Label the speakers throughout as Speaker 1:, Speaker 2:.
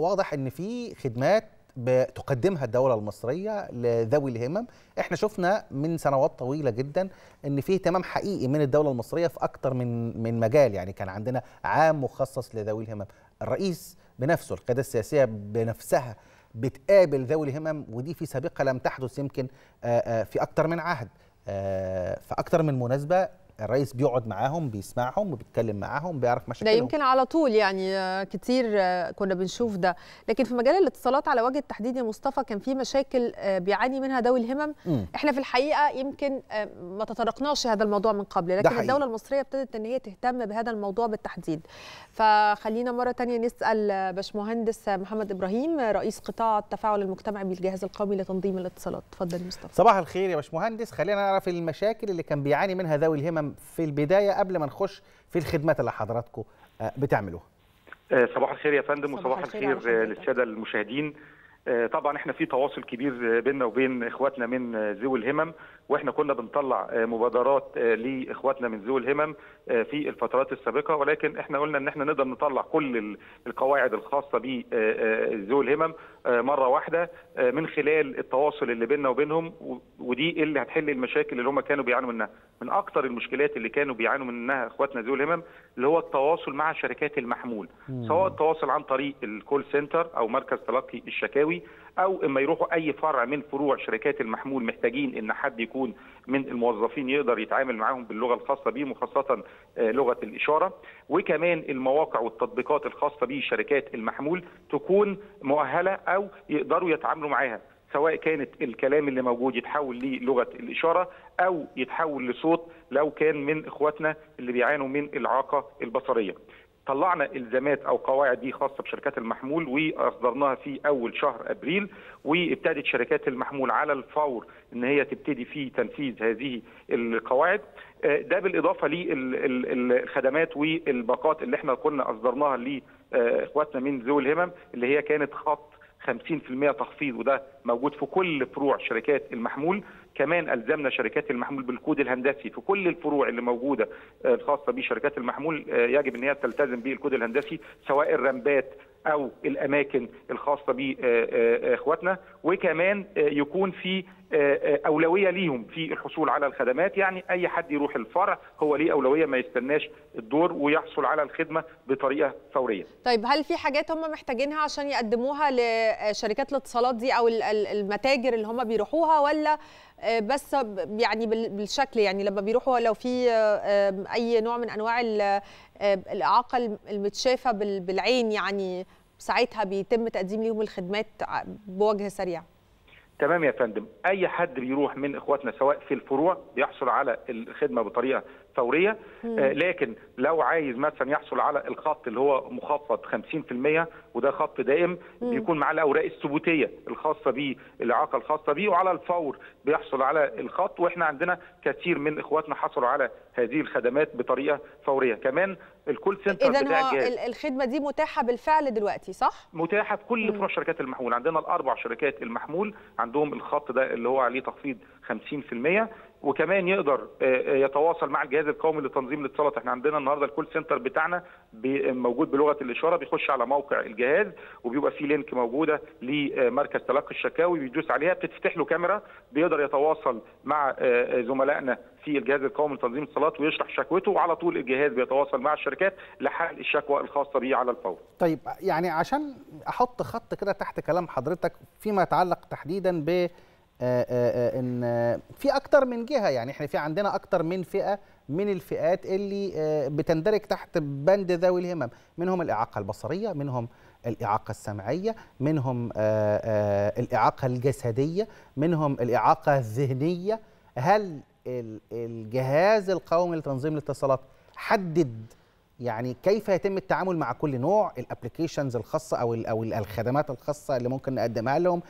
Speaker 1: واضح ان في خدمات بتقدمها الدولة المصرية لذوي الهمم احنا شفنا من سنوات طويلة جدا ان في اهتمام حقيقي من الدولة المصرية في اكتر من من مجال يعني كان عندنا عام مخصص لذوي الهمم الرئيس بنفسه القيادة السياسية بنفسها بتقابل ذوي الهمم ودي في سابقة لم تحدث يمكن في اكتر من عهد في اكتر من مناسبة الرئيس بيقعد معاهم بيسمعهم وبيتكلم معاهم بيعرف مشاكلهم
Speaker 2: ده يمكن على طول يعني كتير كنا بنشوف ده لكن في مجال الاتصالات على وجه التحديد يا مصطفى كان في مشاكل بيعاني منها ذوي الهمم م. احنا في الحقيقه يمكن ما تطرقناش هذا الموضوع من قبل لكن الدوله المصريه ابتدت ان هي تهتم بهذا الموضوع بالتحديد فخلينا مره ثانيه نسال باشمهندس محمد ابراهيم رئيس قطاع التفاعل المجتمعي بالجهاز القومي لتنظيم الاتصالات اتفضل يا مصطفى
Speaker 1: صباح الخير يا باشمهندس خلينا نعرف المشاكل اللي كان بيعاني منها ذوي الهمم في البدايه قبل ما نخش في الخدمات اللي حضراتكم بتعملوها
Speaker 3: صباح الخير يا فندم وصباح الخير, الخير للساده المشاهدين طبعا احنا في تواصل كبير بيننا وبين اخواتنا من ذوي الهمم واحنا كنا بنطلع مبادرات لاخواتنا من ذوي الهمم في الفترات السابقه ولكن احنا قلنا ان احنا نقدر نطلع كل القواعد الخاصه بذوي الهمم مره واحده من خلال التواصل اللي بيننا وبينهم ودي اللي هتحل المشاكل اللي هم كانوا بيعانوا منها من اكثر المشكلات اللي كانوا بيعانوا منها اخواتنا ذوي الهمم اللي هو التواصل مع شركات المحمول مم. سواء التواصل عن طريق الكول سنتر او مركز تلقي الشكاوي او اما يروحوا اي فرع من فروع شركات المحمول محتاجين ان حد يكون من الموظفين يقدر يتعامل معاهم باللغه الخاصه بيهم وخاصه لغه الاشاره وكمان المواقع والتطبيقات الخاصه بشركات المحمول تكون مؤهله او يقدروا يتعاملوا معاها سواء كانت الكلام اللي موجود يتحول للغه الاشاره او يتحول لصوت لو كان من اخواتنا اللي بيعانوا من الاعاقه البصريه. طلعنا الزامات او قواعد دي خاصه بشركات المحمول واصدرناها في اول شهر ابريل وابتدت شركات المحمول على الفور ان هي تبتدي في تنفيذ هذه القواعد ده بالاضافه للخدمات والباقات اللي احنا كنا اصدرناها لاخواتنا من ذوي الهمم اللي هي كانت خط 50% تخفيض وده موجود في كل فروع شركات المحمول كمان الزمنا شركات المحمول بالكود الهندسي في كل الفروع اللي موجوده الخاصه بشركات المحمول يجب ان هي تلتزم بالكود الهندسي سواء الرمبات او الاماكن الخاصه باخواتنا وكمان يكون في اولويه ليهم في الحصول على الخدمات يعني اي حد يروح الفرع هو ليه اولويه ما يستناش الدور ويحصل على الخدمه بطريقه فوريه.
Speaker 2: طيب هل في حاجات هم محتاجينها عشان يقدموها لشركات الاتصالات دي او المتاجر اللي هم بيروحوها ولا بس يعني بالشكل يعني لما بيروحوا لو في اي نوع من انواع الاعاقه المتشافه بالعين يعني ساعتها بيتم تقديم لهم الخدمات بوجه سريع
Speaker 3: تمام يا فندم اي حد بيروح من اخواتنا سواء في الفروع بيحصل على الخدمه بطريقه فوريه آه لكن لو عايز مثلا يحصل على الخط اللي هو مخفض 50% وده خط دائم مم. بيكون معاه الاوراق الثبوتيه الخاصه بيه الاعاقه الخاصه بيه وعلى الفور بيحصل على الخط واحنا عندنا كثير من اخواتنا حصلوا على هذه الخدمات بطريقه فوريه كمان الكول سنتر
Speaker 2: اذا هو الخدمه دي متاحه بالفعل دلوقتي صح
Speaker 3: متاحه في كل فروع شركات المحمول عندنا الاربع شركات المحمول عندهم الخط ده اللي هو عليه تخفيض 50% وكمان يقدر يتواصل مع الجهاز القومي لتنظيم الاتصالات احنا عندنا النهارده الكول سنتر بتاعنا موجود بلغه الاشاره بيخش على موقع الجهاز وبيبقى فيه لينك موجوده لمركز تلقي الشكاوي بيدوس عليها بتتفتح له كاميرا بيقدر يتواصل مع زملائنا في الجهاز القومي لتنظيم الاتصالات ويشرح شكوته وعلى طول الجهاز بيتواصل مع الشركات لحل الشكوى الخاصه به على الفور.
Speaker 1: طيب يعني عشان احط خط كده تحت كلام حضرتك فيما يتعلق تحديدا ب آآ آآ ان في اكتر من جهه يعني احنا في عندنا اكتر من فئه من الفئات اللي بتندرج تحت بند ذوي الهمم منهم الاعاقه البصريه منهم الاعاقه السمعيه منهم آآ الاعاقه الجسديه منهم الاعاقه الذهنيه هل الجهاز القومي لتنظيم الاتصالات حدد يعني كيف يتم التعامل مع كل نوع الابلكيشنز الخاصه او او الخدمات الخاصه اللي ممكن نقدمها لهم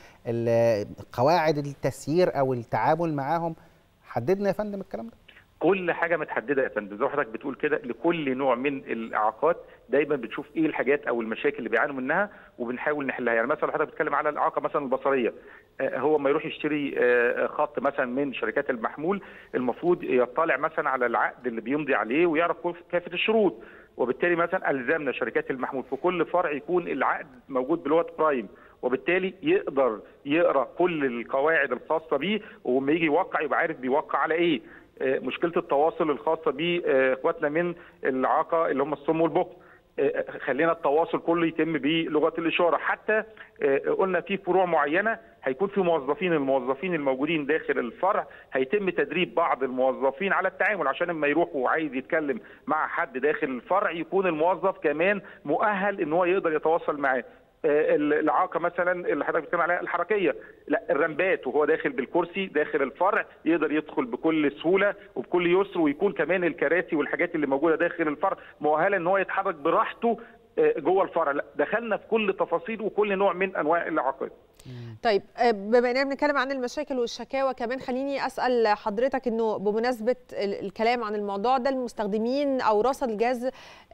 Speaker 1: قواعد التسيير او التعامل معاهم حددنا يا فندم الكلام ده
Speaker 3: كل حاجه متحدده يا فندم زي حضرتك بتقول كده لكل نوع من الاعاقات دايما بنشوف ايه الحاجات او المشاكل اللي بيعانوا منها وبنحاول نحلها يعني مثلا حضرتك بتتكلم على الاعاقه مثلا البصريه هو ما يروح يشتري خط مثلا من شركات المحمول المفروض يطلع مثلا على العقد اللي بيمضي عليه ويعرف كافه الشروط وبالتالي مثلا الزمنا شركات المحمول في كل فرع يكون العقد موجود بلغه برايم وبالتالي يقدر يقرا كل القواعد الخاصه بيه ولما يجي يوقع يبقى عارف بيوقع على ايه مشكله التواصل الخاصه باخواتنا من الاعاقه اللي هم الصم والبكم خلينا التواصل كله يتم بلغه الاشاره حتى قلنا في فروع معينه هيكون في موظفين الموظفين الموجودين داخل الفرع هيتم تدريب بعض الموظفين على التعامل عشان لما يروح وعايز يتكلم مع حد داخل الفرع يكون الموظف كمان مؤهل ان هو يقدر يتواصل معاه الاعاقه مثلا اللي حضرتك بتتكلم عليها الحركيه لا الرمبات وهو داخل بالكرسي داخل الفرع يقدر يدخل بكل سهوله وبكل يسر ويكون كمان الكراسي والحاجات اللي موجوده داخل الفرع مؤهله ان هو يتحرك براحته جوه الفرع لا دخلنا في كل تفاصيل وكل نوع من انواع الاعاقات
Speaker 2: طيب بما اننا بنتكلم عن المشاكل والشكاوى كمان خليني اسال حضرتك انه بمناسبه الكلام عن الموضوع ده المستخدمين او رصد الجهاز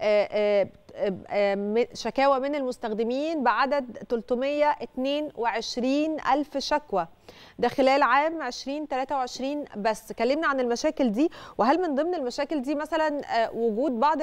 Speaker 2: شكاوى من المستخدمين بعدد 322 ألف شكوى ده خلال عام 2023 بس كلمنا عن المشاكل دي وهل من ضمن المشاكل دي مثلا وجود بعض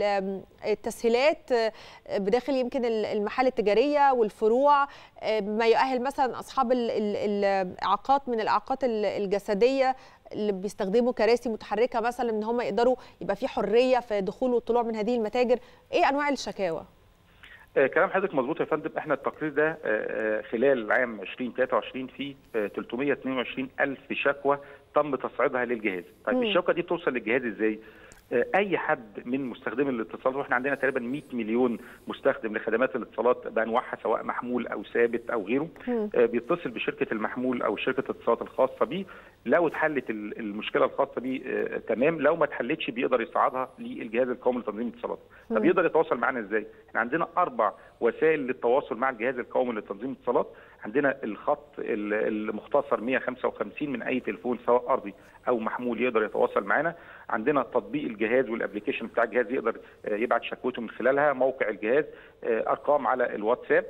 Speaker 2: التسهيلات بداخل يمكن المحال التجارية والفروع ما يؤهل مثلا أصحاب الإعاقات من الإعاقات الجسدية اللي بيستخدموا كراسي متحركه مثلا ان هم يقدروا يبقى في حريه في دخول والطلوع من هذه المتاجر ايه انواع الشكاوى
Speaker 3: آه كلام حضرتك مظبوط يا فندم احنا التقرير ده آه خلال عام 2023 فيه آه 322 الف شكوى تم تصعيدها للجهاز طيب م. الشكوى دي بتوصل للجهاز ازاي اي حد من مستخدمي الاتصالات واحنا عندنا تقريبا 100 مليون مستخدم لخدمات الاتصالات بانواعها سواء محمول او ثابت او غيره بيتصل بشركه المحمول او شركه الاتصالات الخاصه بيه لو اتحلت المشكله الخاصه بيه تمام لو ما اتحلتش بيقدر يصعدها للجهاز القومي لتنظيم الاتصالات طب يقدر يتواصل معانا ازاي احنا عندنا اربع وسائل للتواصل مع الجهاز القومي لتنظيم الاتصالات عندنا الخط المختصر 155 من اي تليفون سواء ارضي او محمول يقدر يتواصل معنا عندنا تطبيق الجهاز والابلكيشن بتاع الجهاز يقدر يبعت شكوته من خلالها موقع الجهاز ارقام على الواتساب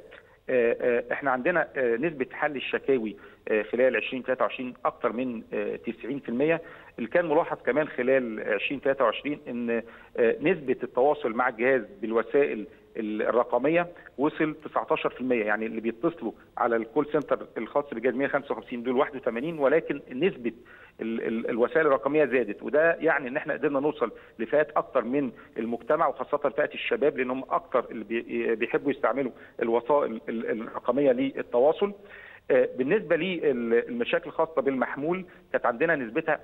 Speaker 3: احنا عندنا نسبه حل الشكاوي خلال 2023 اكثر من 90% اللي كان ملاحظ كمان خلال 2023 ان نسبه التواصل مع الجهاز بالوسائل الرقميه وصل 19% يعني اللي بيتصلوا على الكول سنتر الخاص بجهاز 155 دول 81 ولكن نسبه ال ال الوسائل الرقميه زادت وده يعني ان احنا قدرنا نوصل لفئات اكتر من المجتمع وخاصه فئه الشباب لانهم اكتر اللي بيحبوا يستعملوا الوسائل الرقميه للتواصل بالنسبه للمشاكل الخاصه بالمحمول كانت عندنا نسبتها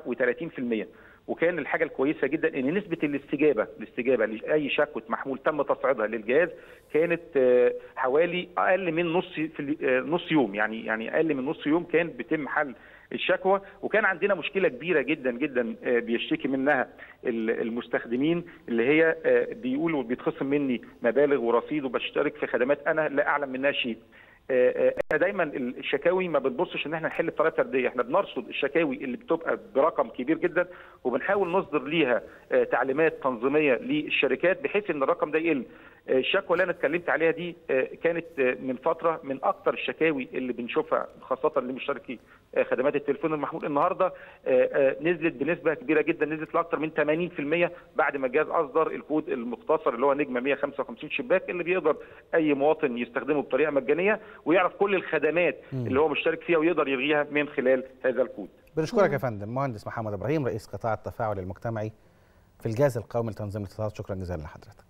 Speaker 3: 39% وكان الحاجه الكويسه جدا ان نسبه الاستجابه الاستجابه لاي شكوى محمول تم تصعيدها للجهاز كانت حوالي اقل من نص في نص يوم يعني يعني اقل من نص يوم كان بيتم حل الشكوى وكان عندنا مشكله كبيره جدا جدا بيشتكي منها المستخدمين اللي هي بيقولوا بيتخصم مني مبالغ ورصيد وبشترك في خدمات انا لا اعلم منها شيء احنا دايما الشكاوي ما بنبصش ان احنا نحل بطريقه فرديه احنا بنرصد الشكاوي اللي بتبقى برقم كبير جدا وبنحاول نصدر ليها تعليمات تنظيميه للشركات بحيث ان الرقم ده يقل الشكوى اللي انا اتكلمت عليها دي كانت من فتره من اكثر الشكاوي اللي بنشوفها خاصه لمشتركي خدمات التليفون المحمول النهارده نزلت بنسبه كبيره جدا نزلت لاكثر من 80% بعد ما الجهاز اصدر الكود المختصر اللي هو نجمه 155 شباك اللي بيقدر اي مواطن يستخدمه بطريقه مجانيه ويعرف كل الخدمات اللي هو مشترك فيها ويقدر يلغيها من خلال هذا الكود.
Speaker 1: بنشكرك يا فندم مهندس محمد ابراهيم رئيس قطاع التفاعل المجتمعي في الجهاز القومي لتنظيم الاتصالات شكرا جزيلا لحضرتك.